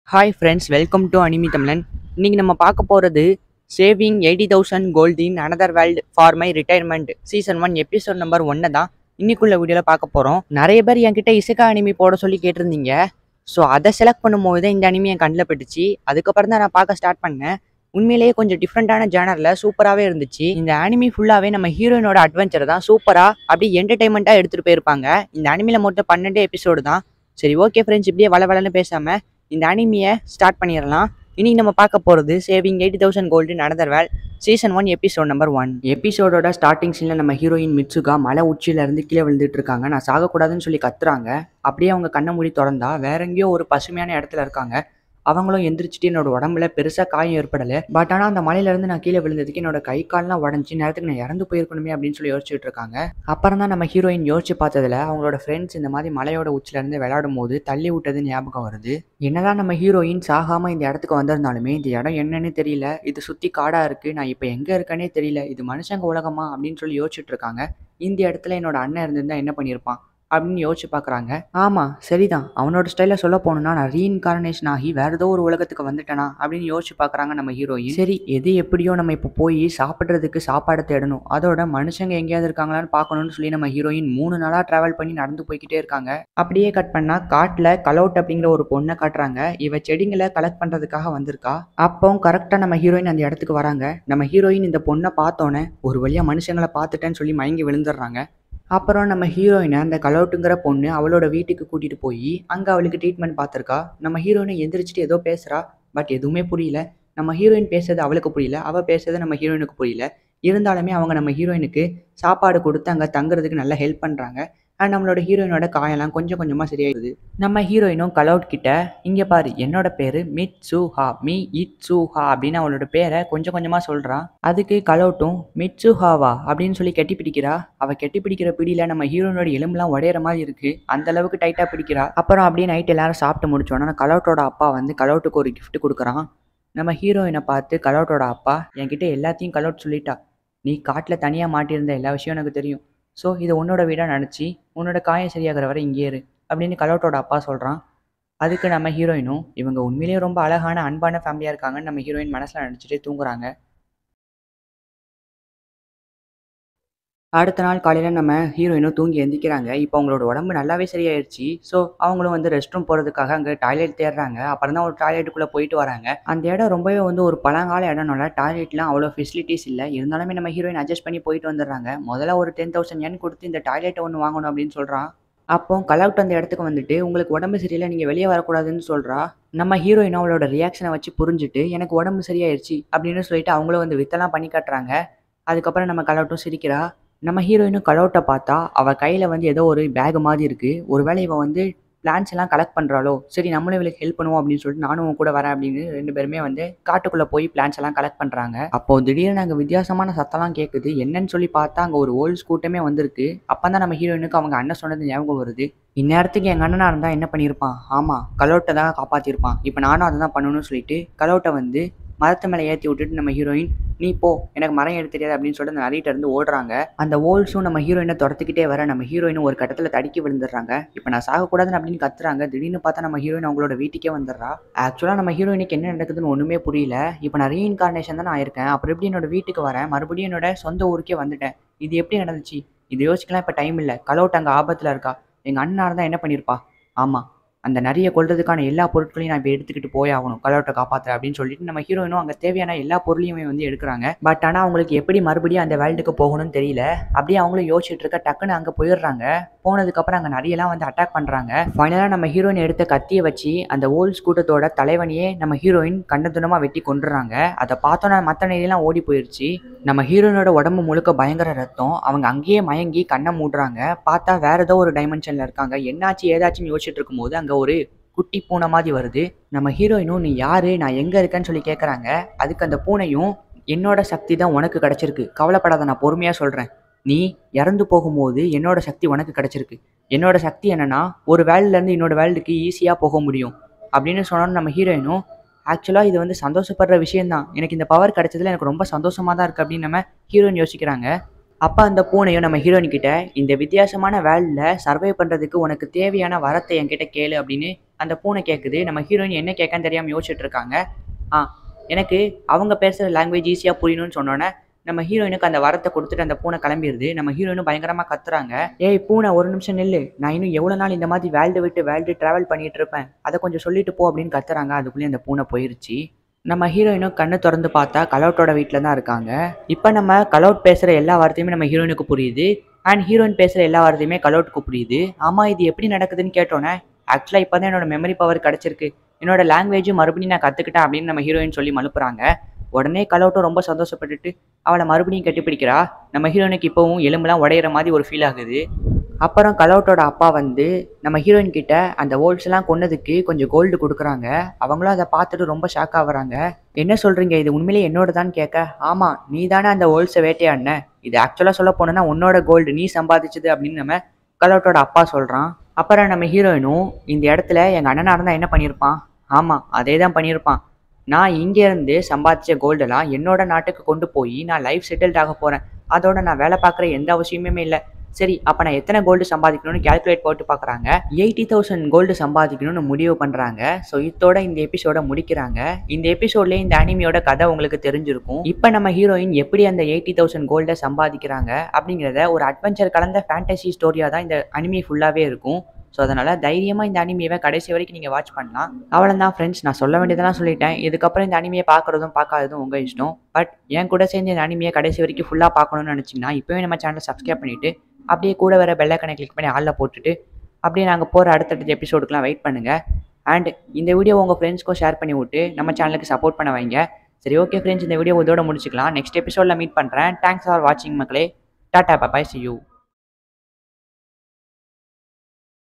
hi friends welcome to anime Tamizhan இன்னைக்கு நம்ம பார்க்க போகிறது saving eighty thousand gold in another world for my retirement season one episode number ஒன்று தான் இன்னைக்குள்ள வீடியோவில் பார்க்க போகிறோம் நிறைய பேர் என்கிட்ட இசைக்கா அனிமி போட சொல்லி கேட்டிருந்தீங்க ஸோ அதை செலக்ட் பண்ணும்போது தான் இந்த அனிமி என் கண்ணில் பட்டுச்சு அதுக்கப்புறம் தான் நான் பார்க்க ஸ்டார்ட் பண்ணேன் உண்மையிலேயே கொஞ்சம் டிஃப்ரெண்ட்டான ஜேனரில் சூப்பராகவே இருந்துச்சு இந்த அனிமி ஃபுல்லாகவே நம்ம ஹீரோயினோட அட்வென்ச்சர் தான் சூப்பராக அப்படி என்டர்டைன்மெண்ட்டாக எடுத்துகிட்டு போயிருப்பாங்க இந்த அனிமியில் மொத்தம் பன்னெண்டு எபிசோடு தான் சரி ஓகே ஃப்ரெண்ட்ஸ் இப்படியே வள வளன்னு பேசாமல் இந்த அனிமியை ஸ்டார்ட் பண்ணிடலாம் இன்னைக்கு நம்ம பார்க்க போகிறது saving eighty thousand gold another world season one episode number one எபிசோடோட ஸ்டார்டிங் சீனில் நம்ம ஹீரோயின் மிட்சுகா மலை உச்சியில இருந்து கீழே விழுந்துட்டு இருக்காங்க நான் சாகக்கூடாதுன்னு சொல்லி கத்துறாங்க அப்படியே அவங்க கண்ணை மூடி திறந்தா வேற எங்கேயோ ஒரு பசுமையான இடத்துல இருக்காங்க அவங்களும் எந்திரிச்சிட்டு என்னோட உடம்புல பெருசாக காயம் ஏற்படலை பட் ஆனால் அந்த மலையிலேருந்து நான் கீழே விழுந்ததுக்கு என்னோட கை கால்லாம் உடஞ்சி நேரத்துக்கு நான் இறந்து போயிருக்கணுமே அப்படின்னு சொல்லி யோசிச்சுட்டு இருக்காங்க அப்புறம் தான் நம்ம ஹீரோயின் யோசிச்சு பார்த்ததுல அவங்களோட ஃப்ரெண்ட்ஸ் இந்த மாதிரி மலையோட உச்சிலேருந்து விளையாடும் போது தள்ளி விட்டது ஞாபகம் வருது என்னதான் நம்ம ஹீரோயின் சாகாம இந்த இடத்துக்கு வந்திருந்தாலுமே இந்த இடம் என்னன்னு தெரியல இது சுத்தி காடா இருக்கு நான் இப்போ எங்க இருக்கேனே தெரியல இது மனுஷங்க உலகமா அப்படின்னு சொல்லி யோசிச்சுட்டு இருக்காங்க இந்த இடத்துல என்னோட அண்ணன் இருந்திருந்தா என்ன பண்ணியிருப்பான் அப்படின்னு யோசிச்சு பார்க்குறாங்க ஆமாம் சரிதான் அவனோட ஸ்டைலில் சொல்ல போகணுன்னா நான் ரீஇன்கார்னேஷன் ஆகி வேற ஏதோ ஒரு உலகத்துக்கு வந்துட்டேனா அப்படின்னு யோசிச்சு பார்க்குறாங்க நம்ம ஹீரோயின் சரி எது எப்படியோ நம்ம இப்போ போய் சாப்பிட்றதுக்கு சாப்பாடை தேடணும் அதோட மனுஷங்க எங்கேயாவது இருக்காங்களான்னு பார்க்கணும்னு சொல்லி நம்ம ஹீரோயின் மூணு நாளாக ட்ராவல் பண்ணி நடந்து போய்கிட்டே இருக்காங்க அப்படியே கட் பண்ணா காட்டில் கலவுட் அப்படிங்கிற ஒரு பொண்ணை காட்டுறாங்க இவ செடிங்களை கலெக்ட் பண்ணுறதுக்காக வந்திருக்கா அப்போ கரெக்டாக நம்ம ஹீரோயின் அந்த இடத்துக்கு வராங்க நம்ம ஹீரோயின் இந்த பொண்ணை பார்த்தோன்னே ஒரு வழியாக மனுஷங்களை பார்த்துட்டேன்னு சொல்லி மயங்கி விழுந்துடுறாங்க அப்புறம் நம்ம ஹீரோயினை அந்த கலவுட்டுங்கிற பொண்ணு அவளோட வீட்டுக்கு கூட்டிகிட்டு போய் அங்கே அவளுக்கு ட்ரீட்மெண்ட் பார்த்துருக்கா நம்ம ஹீரோயினை எந்திரிச்சிட்டு ஏதோ பேசுகிறா பட் எதுவுமே புரியல நம்ம ஹீரோயின் பேசுறது அவளுக்கு புரியல அவள் பேசுறது நம்ம ஹீரோயினுக்கு புரியல இருந்தாலுமே அவங்க நம்ம ஹீரோயினுக்கு சாப்பாடு கொடுத்து அங்கே தங்குறதுக்கு நல்லா ஹெல்ப் பண்ணுறாங்க அண்ட் நம்மளோட ஹீரோயினோட காயெல்லாம் கொஞ்சம் கொஞ்சமாக சரியாயிடுது நம்ம ஹீரோயினும் கலவுட் கிட்ட இங்கே பாரு என்னோட பேர் Mitsuha Mitsuha அப்படின்னு அவளோட பேரை கொஞ்சம் கொஞ்சமாக சொல்கிறான் அதுக்கு கலவுட்டும் மிட் சூஹாவா அப்படின்னு சொல்லி கெட்டி பிடிக்கிறா அவள் கெட்டி பிடிக்கிற பிடியில் நம்ம ஹீரோயினோட எலும்புலாம் உடையிற மாதிரி இருக்கு அந்த அளவுக்கு டைட்டாக பிடிக்கிறா அப்புறம் அப்படியே நைட் எல்லாரும் சாப்பிட்டு முடிச்சோன்னா கலவுட்டோட அப்பா வந்து கலவுட்டுக்கு ஒரு gift கொடுக்குறான் நம்ம ஹீரோயினை பார்த்து கலவுட்டோட அப்பா என்கிட்ட எல்லாத்தையும் கலவுட் சொல்லிட்டா நீ காட்டில் தனியாக மாட்டியிருந்த எல்லா விஷயம் எனக்கு தெரியும் ஸோ இதை உன்னோட வீடாக நினச்சி உன்னோட காயம் சரியாகிற வரை இங்கே இரு அப்படின்னு கலவுட்டோட அப்பா சொல்கிறான் அதுக்கு நம்ம ஹீரோயினும் இவங்க உண்மையிலேயே ரொம்ப அழகான அன்பான ஃபேமிலியாக இருக்காங்கன்னு நம்ம ஹீரோயின் மனசில் நினச்சிட்டு தூங்குறாங்க அடுத்த நாள் காலையில் நம்ம ஹீரோயினும் தூங்கி எந்திக்கிறாங்க இப்போ அவங்களோட உடம்பு நல்லாவே சரியாயிருச்சு ஸோ அவங்களும் வந்து ரெஸ்ட் ரூம் போகிறதுக்காக அங்கே டாய்லெட் தேடுறாங்க அப்புறம் தான் ஒரு டாய்லெட்டுக்குள்ளே போயிட்டு வராங்க அந்த இடம் ரொம்பவே வந்து ஒரு பழங்கால இடம்னால டாய்லெட்லாம் அவ்வளோ ஃபெசிலிட்டிஸ் இல்லை இருந்தாலுமே நம்ம ஹீரோயின் அட்ஜஸ்ட் பண்ணி போயிட்டு வந்துடுறாங்க முதல்ல ஒரு டென் தௌசண்ட் என் கொடுத்து இந்த டாய்லெட்டை ஒன்று வாங்கணும் அப்படின்னு சொல்கிறான் அப்போ கலவுட் அந்த இடத்துக்கு வந்துட்டு உங்களுக்கு உடம்பு சரியில்லை நீங்கள் வெளியே வரக்கூடாதுன்னு சொல்கிறா நம்ம ஹீரோயினும் அவளோட ரியாக்ஷனை வச்சு புரிஞ்சுட்டு எனக்கு உடம்பு சரியாயிருச்சு அப்படின்னு சொல்லிட்டு அவங்களும் வந்து வித்தெல்லாம் பண்ணி காட்டுறாங்க அதுக்கப்புறம் நம்ம கலவுட்டும் சிரிக்கிறா நம்ம ஹீரோயினும் கலவுட்டை பார்த்தா அவள் கையில் வந்து ஏதோ ஒரு பேக் மாதிரி இருக்குது ஒருவேளை இவன் வந்து பிளான்ஸ் எல்லாம் கலெக்ட் பண்ணுறாளோ சரி நம்மளும் இவளுக்கு ஹெல்ப் பண்ணுவோம் அப்படின்னு சொல்லிட்டு நானும் உன் கூட வரேன் அப்படின்னு ரெண்டு பேருமே வந்து காட்டுக்குள்ளே போய் பிளான்ஸ் எல்லாம் கலெக்ட் பண்ணுறாங்க அப்போ திடீர்னு அங்கே வித்தியாசமான சத்தம்லாம் கேட்குது என்னன்னு சொல்லி பார்த்தா அங்கே ஒரு ஓல்ஸ் கூட்டமே வந்திருக்கு அப்போ தான் நம்ம ஹீரோயினுக்கு அவங்க அண்ணன் சொன்னது ஞாபகம் வருது இந்நேரத்துக்கு எங்கள் அண்ணனாக இருந்தால் என்ன பண்ணியிருப்பான் ஆமாம் கலோட்டை தான் காப்பாற்றிருப்பான் இப்போ நானும் அதை தான் பண்ணணும்னு சொல்லிட்டு கலோட்டை வந்து மரத்து மேலே ஏற்றி விட்டுட்டு நம்ம ஹீரோயின் நீ போ எனக்கு மரம் எடுத்து தெரியாது அப்படின்னு சொல்லிட்டு அந்த நரிட்ட இருந்து ஓடுறாங்க அந்த ஓல்ஸும் நம்ம ஹீரோயினை துரத்துக்கிட்டே வர நம்ம ஹீரோயினும் ஒரு கட்டத்தில் தடுக்கி விழுந்துடுறாங்க இப்போ நான் சாகக்கூடாதுன்னு அப்படின்னு கத்துறாங்க திடீர்னு பார்த்தா நம்ம ஹீரோயின் அவங்களோட வீட்டுக்கே வந்துடுறா ஆக்சுவலாக நம்ம ஹீரோயினுக்கு என்ன நடக்குதுன்னு ஒன்றுமே புரியல இப்போ நான் ரீஇன்கார்னேஷன் தான் நான் இருக்கேன் அப்புறம் எப்படி என்னோட வீட்டுக்கு வரேன் மறுபடியும் என்னோட சொந்த ஊருக்கே வந்துட்டேன் இது எப்படி நடந்துச்சு இது யோசிக்கலாம் இப்போ டைம் இல்லை கலோட் அங்கே ஆபத்தில் இருக்கா எங்கள் அண்ணா இருந்தால் என்ன பண்ணியிருப்பா ஆமாம் அந்த நிறைய கொள்றதுக்கான எல்லா பொருட்களையும் நான் இப்போ எடுத்துக்கிட்டு போய் ஆகணும் கலோட்டை காப்பாற்ற அப்படின்னு சொல்லிட்டு நம்ம ஹீரோயினும் அங்கே தேவையான எல்லா பொருளையுமே வந்து எடுக்கிறாங்க பட் ஆனால் அவங்களுக்கு எப்படி மறுபடியும் அந்த வேர்ல்டுக்கு போகணும்னு தெரியல அப்படியே அவங்களும் யோசிச்சுட்டு இருக்க டக்குன்னு அங்கே போயிடுறாங்க போனதுக்கப்புறம் அங்கே நிறையலாம் வந்து அட்டாக் பண்ணுறாங்க ஃபைனலாக நம்ம ஹீரோயின் எடுத்த கத்தியை வச்சு அந்த ஓல்ஸ் கூட்டத்தோட தலைவனையே நம்ம ஹீரோயின் கண்டதுனமாக வெட்டி கொண்டுறாங்க அதை பார்த்தோன்னா மற்ற நெறியெல்லாம் ஓடி போயிடுச்சு நம்ம ஹீரோயினோட உடம்பு முழுக்க பயங்கர ரத்தம் அவங்க அங்கேயே மயங்கி கண்ணை மூடுறாங்க பார்த்தா வேற ஏதோ ஒரு டைமென்ஷனில் இருக்காங்க என்னாச்சு ஏதாச்சுன்னு யோசிச்சுட்டு இருக்கும்போது அங்கே ஒரு குட்டி பூனை மாதிரி வருது நம்ம ஹீரோயினும் நீ யாரு நான் எங்கே இருக்கேன்னு சொல்லி கேட்குறாங்க அதுக்கு அந்த பூனையும் என்னோட சக்தி தான் உனக்கு கிடைச்சிருக்கு கவலைப்படாத நான் பொறுமையாக சொல்கிறேன் நீ இறந்து போகும்போது என்னோட சக்தி உனக்கு கிடைச்சிருக்கு என்னோட சக்தி என்னன்னா ஒரு வேல்டுலேருந்து இன்னொரு வேல்டுக்கு ஈஸியாக போக முடியும் அப்படின்னு சொன்னோன்னு நம்ம ஹீரோயினும் ஆக்சுவலாக இது வந்து சந்தோஷப்படுற விஷயம்தான் எனக்கு இந்த பவர் கிடைச்சதுல எனக்கு ரொம்ப சந்தோஷமாக தான் இருக்குது அப்படின்னு நம்ம ஹீரோயின் யோசிக்கிறாங்க அப்போ அந்த பூனையும் நம்ம ஹீரோயின் கிட்ட இந்த வித்தியாசமான வேல்டில் சர்வை பண்ணுறதுக்கு உனக்கு தேவையான வரத்தை என்கிட்ட கேளு அப்படின்னு அந்த பூனை கேட்குது நம்ம ஹீரோயின் என்ன கேட்கன்னு தெரியாமல் யோசிச்சுட்டு இருக்காங்க ஆ எனக்கு அவங்க பேசுகிற லாங்குவேஜ் ஈஸியாக புரியணும்னு சொன்னோன்னே நம்ம ஹீரோயினுக்கு அந்த வரத்தை கொடுத்துட்டு அந்த பூனை கிளம்பிடுது நம்ம ஹீரோயினும் பயங்கரமாக கத்துறாங்க ஏய் பூனை ஒரு நிமிஷம் நில்லு நான் இன்னும் எவ்வளோ நாள் இந்த மாதிரி வேல்டு விட்டு வேல்டு ட்ராவல் பண்ணிட்டு இருப்பேன் அதை கொஞ்சம் சொல்லிட்டு போ அப்படின்னு கத்துறாங்க அதுக்குள்ளேயே அந்த பூனை போயிருச்சு நம்ம ஹீரோயினும் கண்ணு திறந்து பார்த்தா கலௌட்டோட வீட்டில் தான் இருக்காங்க இப்போ நம்ம கலௌட் பேசுகிற எல்லா வார்த்தையுமே நம்ம ஹீரோயினுக்கு புரியுது அண்ட் ஹீரோயின் பேசுகிற எல்லா வார்த்தையுமே கலௌட்டுக்கு புரியுது ஆமாம் இது எப்படி நடக்குதுன்னு கேட்டோன்னே ஆக்சுவலாக இப்போ தான் என்னோட மெமரி பவர் கிடச்சிருக்கு என்னோட லாங்குவேஜும் மறுபடியும் நான் கற்றுக்கிட்டேன் அப்படின்னு நம்ம ஹீரோயின் சொல்லி மலுப்புறாங்க உடனே கலௌட்டும் ரொம்ப சந்தோஷப்பட்டுட்டு அவளை மறுபடியும் கட்டிப்பிடிக்கிறா நம்ம ஹீரோயினுக்கு இப்போவும் எலும்புலாம் உடையிற மாதிரி ஒரு ஃபீல் ஆகுது அப்புறம் கலௌட்டோட அப்பா வந்து நம்ம ஹீரோயின் கிட்ட அந்த ஓல்ட்ஸ்லாம் கொன்னதுக்கு கொஞ்சம் கோல்டு கொடுக்குறாங்க அவங்களும் அதை பார்த்துட்டு ரொம்ப ஷாக் ஆகுறாங்க என்ன சொல்றீங்க இது உண்மையிலேயே என்னோடதான்னு கேட்க ஆமா நீ தானே அந்த ஓல்ட்ஸை வேட்டையாடின இது ஆக்சுவலாக சொல்ல போனோன்னா உன்னோட கோல்டு நீ சம்பாதிச்சது அப்படின்னு நம்ம கலௌட்டோட அப்பா சொல்றான் அப்புறம் நம்ம ஹீரோயினும் இந்த இடத்துல எங்கள் அண்ணனாக இருந்தால் என்ன பண்ணியிருப்பான் ஆமாம் அதே தான் பண்ணியிருப்பான் நான் இங்கேருந்து சம்பாதிச்ச கோல்டெல்லாம் என்னோட நாட்டுக்கு கொண்டு போய் நான் லைஃப் செட்டில்ட் ஆக போகிறேன் அதோட நான் வேலை பார்க்குற எந்த அவசியமுமே இல்லை சரி அப்போ நான் எத்தனை கோல்டு சம்பாதிக்கணும்னு கேல்குலேட் போட்டு பார்க்குறாங்க எயிட்டி தௌசண்ட் கோல்டு சம்பாதிக்கணும்னு முடிவு பண்ணுறாங்க ஸோ இதோட இந்த எபிசோட முடிக்கிறாங்க இந்த எபிசோட்லேயே இந்த அனிமியோட கதை உங்களுக்கு தெரிஞ்சிருக்கும் இப்போ நம்ம ஹீரோயின் எப்படி அந்த எயிட்டி தௌசண்ட் கோல்டை சம்பாதிக்கிறாங்க அப்படிங்கிறத ஒரு அட்வென்ச்சர் கலந்த ஃபேண்டசி ஸ்டோரியாக தான் இந்த அனிமி ஃபுல்லாகவே இருக்கும் ஸோ அதனால் தைரியமாக இந்த அனிமியை கடைசி வரைக்கும் நீங்கள் வாட்ச் பண்ணலாம் அவ்வளோதான் ஃப்ரெண்ட்ஸ் நான் சொல்ல வேண்டியதெல்லாம் சொல்லிட்டேன் இதுக்கப்புறம் இந்த அனிமியை பார்க்குறதும் பார்க்காததும் உங்கள் இஷ்டம் பட் என் கூட சேர்ந்து இந்த அனிமியை கடைசி வரைக்கும் ஃபுல்லாக பார்க்கணும்னு நினச்சிங்கன்னா இப்போவே நம்ம சேனலை சப்ஸ்கிரைப் பண்ணிவிட்டு அப்படியே கூட வர பெல்லைக்கனை கிளிக் பண்ணி ஆளில் போட்டுட்டு அப்படியே நாங்கள் போகிற அடுத்தடுத்த எபிசோடுக்குலாம் வெயிட் பண்ணுங்கள் அண்ட் இந்த வீடியோ உங்கள் ஃப்ரெண்ட்ஸ்க்கும் ஷேர் பண்ணி விட்டு நம்ம சேனலுக்கு சப்போர்ட் பண்ண வைங்க சரி ஓகே ஃப்ரெண்ட்ஸ் இந்த வீடியோ இதோட முடிச்சுக்கலாம் நெக்ஸ்ட் எபிசோடில் மீட் பண்ணுறேன் தேங்க்ஸ் ஃபார் வாட்சிங் மக்களே டாட்டா பாய் சி யூ